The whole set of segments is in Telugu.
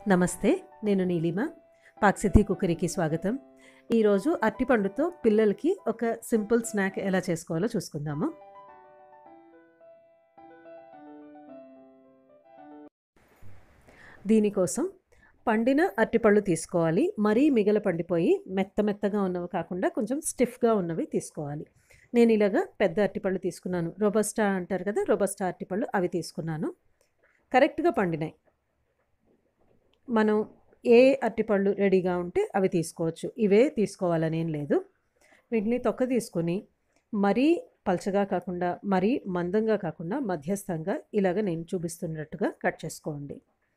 నమస్తే నేను నీలిమ పాక్సిద్ధి కుక్కరికి స్వాగతం ఈరోజు అరటిపండుతో పిల్లలకి ఒక సింపుల్ స్నాక్ ఎలా చేసుకోవాలో చూసుకుందాము దీనికోసం పండిన అరటిపళ్ళు తీసుకోవాలి మరీ మిగల పండిపోయి మెత్త మెత్తగా ఉన్నవి కాకుండా కొంచెం స్టిఫ్గా ఉన్నవి తీసుకోవాలి నేను ఇలాగా పెద్ద అరటిపళ్ళు తీసుకున్నాను రోబస్టా అంటారు కదా రోబస్టా అరటిపళ్ళు అవి తీసుకున్నాను కరెక్ట్గా పండినాయి మనం ఏ అరటిపళ్ళు రెడీగా ఉంటే అవి తీసుకోవచ్చు ఇవే తీసుకోవాలని ఏం లేదు వీటిని తొక్క తీసుకొని మరీ పలచగా కాకుండా మరీ మందంగా కాకుండా మధ్యస్థంగా ఇలాగ నేను చూపిస్తున్నట్టుగా కట్ చేసుకోండి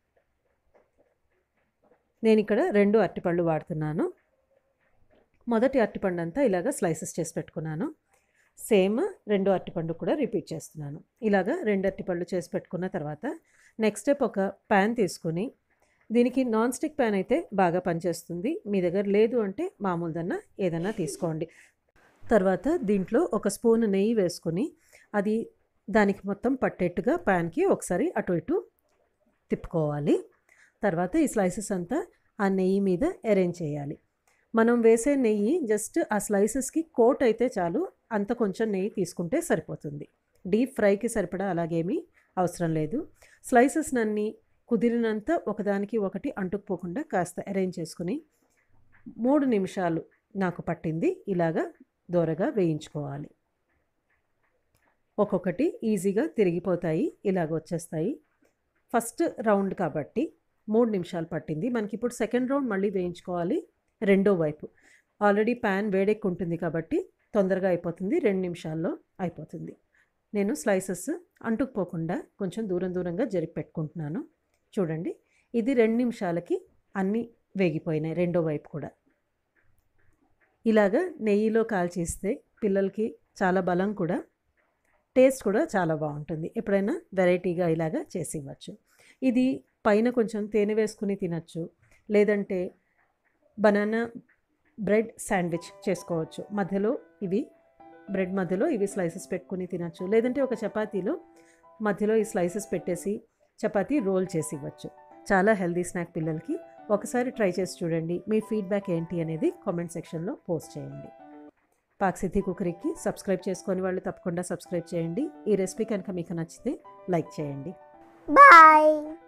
నేను ఇక్కడ రెండు అరటిపళ్ళు వాడుతున్నాను మొదటి అరటిపండు అంతా ఇలాగ స్లైసెస్ చేసి పెట్టుకున్నాను సేమ్ రెండు అరటిపండు కూడా రిపీట్ చేస్తున్నాను ఇలాగ రెండు అరటిపళ్ళు చేసి పెట్టుకున్న తర్వాత నెక్స్ట్ స్టెప్ ఒక ప్యాన్ తీసుకుని దీనికి నాన్ స్టిక్ ప్యాన్ అయితే బాగా పనిచేస్తుంది మీ దగ్గర లేదు అంటే మామూలుదన్నా ఏదన్నా తీసుకోండి తర్వాత దీంట్లో ఒక స్పూన్ నెయ్యి వేసుకొని అది దానికి మొత్తం పట్టేట్టుగా ప్యాన్కి ఒకసారి అటు ఇటు తిప్పుకోవాలి తర్వాత ఈ స్లైసెస్ అంతా ఆ నెయ్యి మీద అరేంజ్ చేయాలి మనం వేసే నెయ్యి జస్ట్ ఆ స్లైసెస్కి కోట్ అయితే చాలు అంత కొంచెం నెయ్యి తీసుకుంటే సరిపోతుంది డీప్ ఫ్రైకి సరిపడా అలాగేమీ అవసరం లేదు స్లైసెస్ అన్నీ కుదిరినంత ఒకదానికి ఒకటి అంటుకుపోకుండా కాస్త అరేంజ్ చేసుకుని మూడు నిమిషాలు నాకు పట్టింది ఇలాగా దూరగా వేయించుకోవాలి ఒక్కొక్కటి ఈజీగా తిరిగిపోతాయి ఇలాగ వచ్చేస్తాయి ఫస్ట్ రౌండ్ కాబట్టి మూడు నిమిషాలు పట్టింది మనకి ఇప్పుడు సెకండ్ రౌండ్ మళ్ళీ వేయించుకోవాలి రెండో వైపు ఆల్రెడీ ప్యాన్ వేడెక్కి ఉంటుంది కాబట్టి తొందరగా అయిపోతుంది రెండు నిమిషాల్లో అయిపోతుంది నేను స్లైసెస్ అంటుకుపోకుండా కొంచెం దూరం దూరంగా జరిపి పెట్టుకుంటున్నాను చూడండి ఇది రెండు నిమిషాలకి అన్నీ వేగిపోయినాయి రెండో వైపు కూడా ఇలాగా నెయ్యిలో కాల్చేస్తే పిల్లలకి చాలా బలం కూడా టేస్ట్ కూడా చాలా బాగుంటుంది ఎప్పుడైనా వెరైటీగా ఇలాగా చేసి ఇవ్వచ్చు ఇది పైన కొంచెం తేనె వేసుకుని తినచ్చు లేదంటే బనానా బ్రెడ్ శాండ్విచ్ చేసుకోవచ్చు మధ్యలో ఇవి బ్రెడ్ మధ్యలో ఇవి స్లైసెస్ పెట్టుకుని తినచ్చు లేదంటే ఒక చపాతీలో మధ్యలో ఈ స్లైసెస్ పెట్టేసి చపాతీ రోల్ చేసి ఇవ్వచ్చు చాలా హెల్దీ స్నాక్ పిల్లలకి ఒకసారి ట్రై చేసి చూడండి మీ ఫీడ్బ్యాక్ ఏంటి అనేది కామెంట్ సెక్షన్లో పోస్ట్ చేయండి పాక్సిద్ధి కుకరీకి సబ్స్క్రైబ్ చేసుకొని వాళ్ళు తప్పకుండా సబ్స్క్రైబ్ చేయండి ఈ రెసిపీ కనుక మీకు నచ్చితే లైక్ చేయండి Bye.